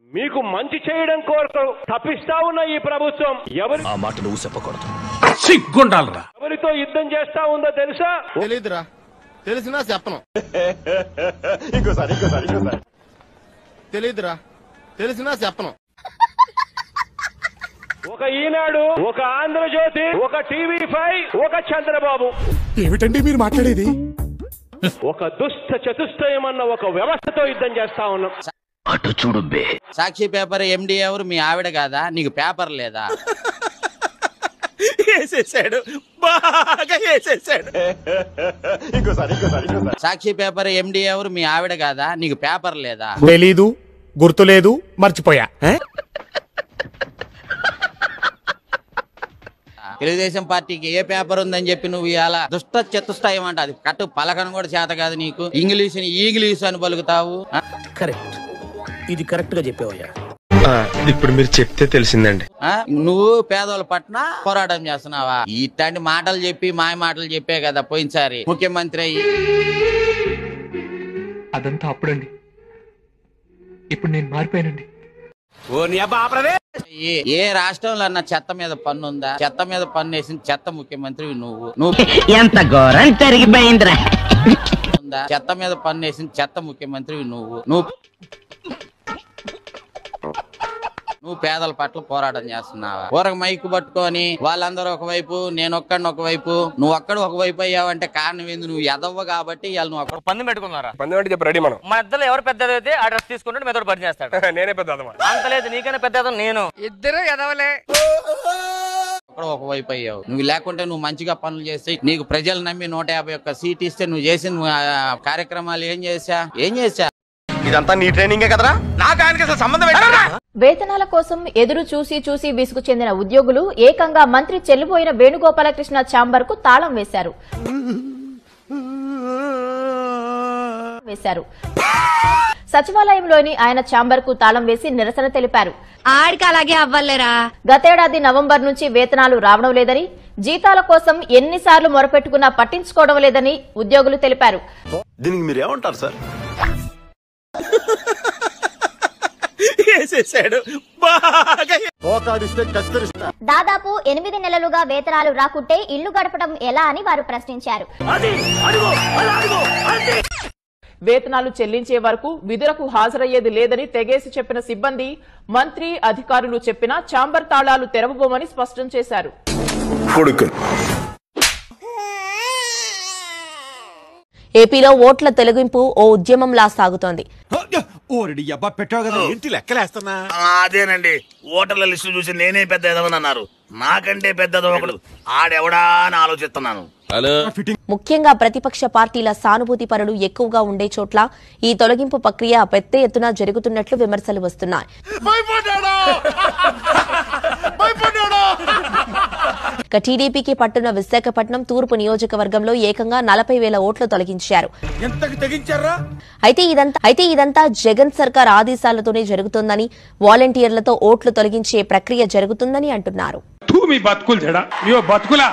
మీకు మంచి చేయడం కోరకు తప్పిస్తా ఉన్న ఈ ప్రభుత్వం ఎవరి ఆ మాట నువ్వు చెప్పకూడదు సిగ్గుండాలరా ఎవరితో యుద్ధం చేస్తా ఉందో తెలుసా తెలీదురా తెలిసినా చెప్పను ఇంకోసారి ఇంకోసారి ఇంకోసారి తెలీదురా తెలిసినా చెప్పను ఒక ఈనాడు ఒక ఆంధ్రజ్యోతి ఒక టీవీ ఫైవ్ ఒక చంద్రబాబు ఏమిటండి మీరు మాట్లాడేది ఒక దుష్ట చతుష్టయం అన్న ఒక వ్యవస్థతో యుద్ధం చేస్తా ఉన్నాం అటు చూడు బే సాక్షి పేపర్ ఎండి ఎవరు మీ ఆవిడ కాదా నీకు పేపర్ లేదా వేసేసాడు బాగా వేసేసాడు ఇంకోసారి ఇంకోసారి ఇంకోసారి సాక్షి పేపర్ ఎండి ఎవరు మీ ఆవిడ కాదా నీకు పేపర్ లేదా తెలీదు గుర్తులేదు మర్చిపోయా తెలుగుదేశం పార్టీకి ఏ పేపర్ ఉందని చెప్పి నువ్వు ఇలా దుష్ట చతుష్టయం అంట అది కట్టు పలకను కూడా చేత కాదు నీకు ఇంగ్లీష్ ఇంగ్లీష్ అని పలుకుతావు ఆ? కరెక్ట్ ఇది కరెక్ట్ గా చెప్పావయ్యా ఇప్పుడు మీరు చెప్తే తెలిసిందండి ఆ? నువ్వు పేదోళ్ళ పట్ల పోరాటం చేస్తున్నావా ఇట్లాంటి మాటలు చెప్పి మాయ మాటలు చెప్పే కదా పోయినసారి ముఖ్యమంత్రి అయ్యి అదంతా అప్పుడండి ఇప్పుడు నేను మారిపోయానండి ఏ- ఏ రాష్ట్రంలో అన్న చెత్త మీద పన్ను ఉందా చెత్త మీద పన్ను వేసిన చెత్త ముఖ్యమంత్రి నువ్వు నువ్వు ఎంత ఘోరం జరిగిపోయిందిరా ఉందా చెత్త మీద పన్ను వేసిన చెత్త ముఖ్యమంత్రి నువ్వు నువ్వు నువ్వు పేదల పట్ల పోరాటం చేస్తున్నావా ఊరకు మైకు పట్టుకొని వాళ్ళందరూ ఒకవైపు నేను ఒక్కడిని ఒకవైపు నువ్వు ఒక్కడు ఒకవైపు అయ్యావంటే కారణం ఏంది నువ్వు ఎదవ్వ కాబట్టి ఇవాళ నువ్వు అక్కడ పందెం పెట్టుకున్నారా పందెం అంటే చెప్పు రెడీ మనం మన ఇద్దరు ఎవరు పెద్దది అయితే ఆ డ్రెస్ తీసుకుంటే మెదడు పని చేస్తాడు నేనే పెద్ద అదమాట అంత లేదు నీకైనా పెద్ద ఎదవ నేను ఇద్దరు ఎదవలే ఒక్కడు ఒకవైపు అయ్యావు నువ్వు లేకుంటే నువ్వు మంచిగా పనులు చేసి నీకు ప్రజలు నమ్మి నూట యాభై ఒక్క సీట్ ఇస్తే నువ్వు చేసిన ఆ, కార్యక్రమాలు ఏం చేశా ఏం చేశా ఇదంతా నీ ట్రైనింగే కదరా నాకు ఆయనకి అసలు సంబంధం ఏంటరా వేతనాల కోసం ఎదురు చూసి చూసి విసుగు చెందిన ఉద్యోగులు ఏకంగా మంత్రి చెల్లిపోయిన వేణుగోపాలకృష్ణ ఛాంబర్ కు తాళం వేశారు వేశారు సచివాలయంలోని ఆయన ఛాంబర్ కు తాళం వేసి నిరసన తెలిపారు ఆడికి అలాగే అవ్వలేరా గతేడాది నవంబర్ నుంచి వేతనాలు రావడం లేదని జీతాల కోసం ఎన్నిసార్లు మొరపెట్టుకున్నా పట్టించుకోవడం లేదని ఉద్యోగులు తెలిపారు దీనికి మీరు ఏమంటారు సార్ వేసేసాడు బాగా పోకాడిస్తే కత్తిరిస్తా దాదాపు ఎనిమిది నెలలుగా వేతనాలు రాకుంటే ఇల్లు గడపడం ఎలా అని వారు ప్రశ్నించారు వేతనాలు చెల్లించే వరకు విధులకు హాజరయ్యేది లేదని తెగేసి చెప్పిన సిబ్బంది మంత్రి అధికారులు చెప్పినా ఛాంబర్ తాళాలు తెరవబోమని స్పష్టం చేశారు ఏపీలో ఓట్ల తొలగింపు ఓ ఉద్యమంలా సాగుతోంది ఓరిడి అబ్బా పెట్టావు కదా ఏంటి లెక్కలేస్తున్నా అదేనండి ఓటర్ల లిస్టు చూసి నేనే పెద్ద ఎదవనన్నారు నాకంటే పెద్ద ఒకడు ఆడెవడా అని ఆలోచిస్తున్నాను ముఖ్యంగా ప్రతిపక్ష పార్టీల సానుభూతి పరులు ఎక్కువగా ఉండే చోట్ల ఈ తొలగింపు ప్రక్రియ పెద్ద ఎత్తున జరుగుతున్నట్లు విమర్శలు వస్తున్నాయి ఇక టీడీపీకి పట్టున్న విశాఖపట్నం తూర్పు నియోజకవర్గంలో ఏకంగా నలభై వేల ఓట్లు తొలగించారు ఎంతకు తెగించారా అయితే ఇదంతా అయితే ఇదంతా జగన్ సర్కార్ ఆదేశాలతోనే జరుగుతోందని వాలంటీర్లతో ఓట్లు తొలగించే ప్రక్రియ జరుగుతుందని అంటున్నారు తూ మీ బతుకులు చెడా మీ బతుకులా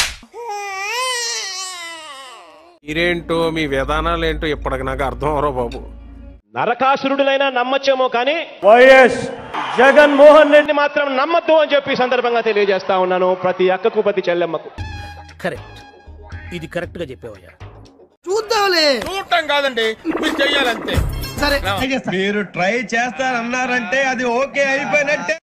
మీరేంటో మీ విధానాలు ఏంటో ఇప్పటికి నాకు అర్థం అవరో బాబు నరకాసురుడులైనా నమ్మచ్చేమో కానీ వైఎస్ జగన్మోహన్ రెడ్డి మాత్రం నమ్మద్దు అని చెప్పి ఈ సందర్భంగా తెలియజేస్తా ఉన్నాను ప్రతి అక్కకు ప్రతి చెల్లెమ్మకు కరెక్ట్ ఇది కరెక్ట్ గా చెప్పావయ్యా చూడటం కాదండి మీరు చెయ్యాలంతే సరే మీరు ట్రై చేస్తారన్నారంటే అది ఓకే అయిపోయినట్టే